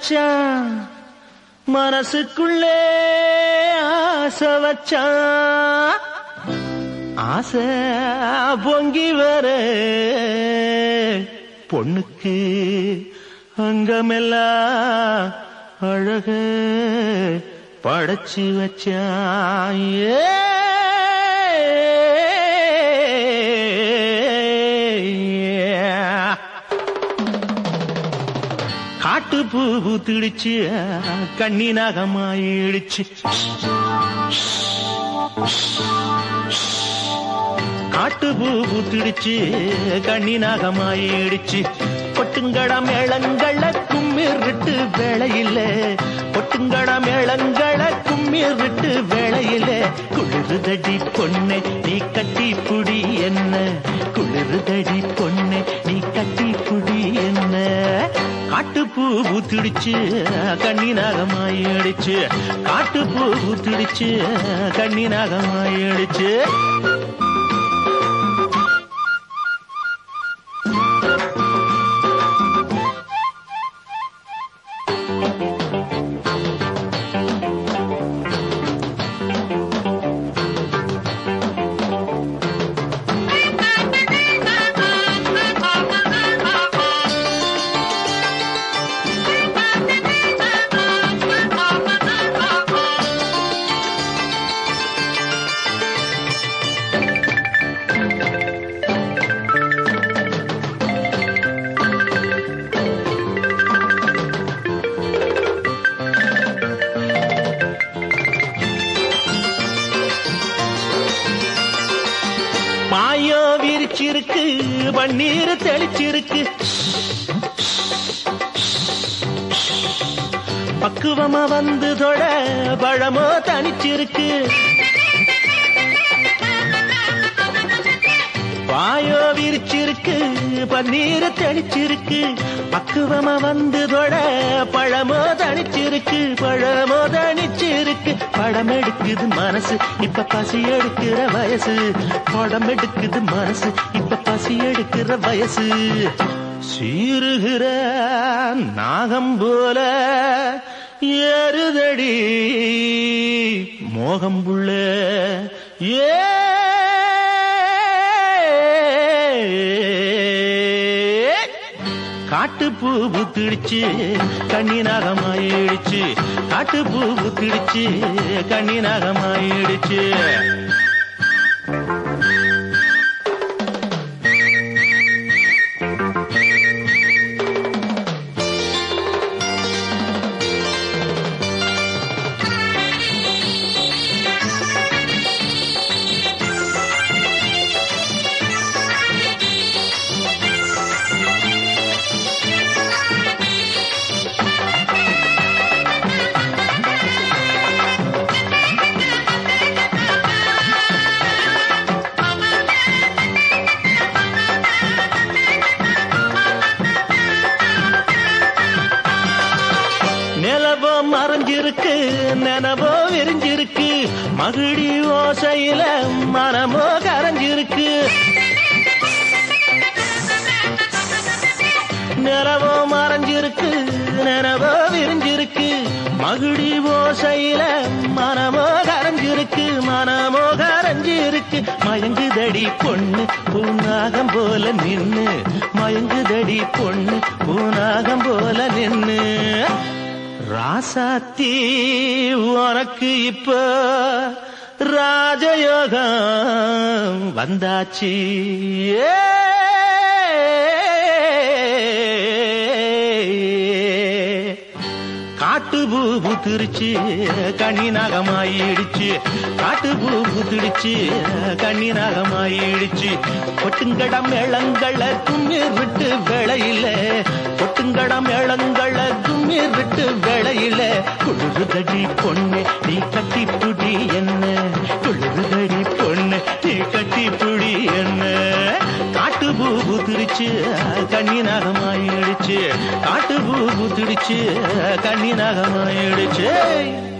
வச்சான் மனசுக்குள்ளே ஆசை வச்சான் ஆசை பொங்கி வர பொண்ணுக்கு அங்கமெல்லாம் அழக படைச்சு வச்சான் ஏ காட்டு பூ பூத்திடுச்சு கண்ணி நகமாயிடுச்சு காட்டு பூ பூத்திடுச்சு கண்ணி நகமாயிடுச்சு பொட்டுங்கட மேளங்கள கும்மிருட்டு வேளையில பொட்டுங்கட மேளங்கள கும்மிருட்டு வேளையில குளிருதடி பொண்ணே நீ கட்டி புடி என்ன குளிருதடி பொண்ணே நீ கட்டி புடி என்ன காட்டுப்பூ பூத்திடுச்சு கண்ணி நாகமாயிடுச்சு காட்டுப்பூ பூத்திடுச்சு கண்ணி நாகமாயிடுச்சு மாயோ விரிச்சிருக்கு பன்னீர் தெளிச்சிருக்கு பக்குவமா வந்து தொட பழமோ தனிச்சிருக்கு வாயோ விரிச்சிருக்கு பன்னீர் தெளிச்சிருக்கு பக்குவமா வந்து தொட பழமோ தனிச்சிருக்கு பழமோ தனிச்சிருக்கு படம் எடுக்குது மனசு இப்ப பசி எடுக்கிற வயசு படம் எடுக்குது மனசு இப்ப பசி எடுக்கிற வயசு சீருகிற நாகம் போல ஏறுதடி மோகம் புள்ள ஏ காட்டுப்பூ புத்திடுச்சு கண்ணி நாகமாயிடுச்சு காட்டுப்பூ புத்திடுச்சு கண்ணி நாகமாயிடுச்சு நிலவோ மறைஞ்சிருக்கு நினவோ விரிஞ்சிருக்கு மகிழி ஓசையில மனமோ கரைஞ்சிருக்கு நிலவோ மறைஞ்சிருக்கு நினவோ விரிஞ்சிருக்கு மகிழி ஓசையில மனமோ கரைஞ்சிருக்கு மனமோ கரைஞ்சிருக்கு மயங்குதடி பொண்ணு பூநாகம் போல நின்னு மயங்குதடி பொண்ணு பூநாகம் போல நின்னு ராசாத்தி உனக்கு இப்ப ராஜயோகம் வந்தாச்சு ஏ காட்டு பூ பூத்திருச்சு கண்ணி நாகமாயிடுச்சு காட்டு பூ பூத்திடுச்சு கண்ணி நாகமாயிடுச்சு பொட்டுங்கடம் மேளங்கள கும்மீர் விட்டு வேளையில பொட்டுங்கடம் மேளங்கள கும்மீர் விட்டு வேளையில குளிருதடி பொண்ணு நீ கட்டி புடி என்ன குளிருதடி பொண்ணு நீ கட்டி புடி என்ன காட்டு பூ பூத்திருச்சு கண்ணி நாகமாயிடுச்சு காட்டு பூ பூத்திடுச்சு கண்ணி நாகமாயிடுச்சு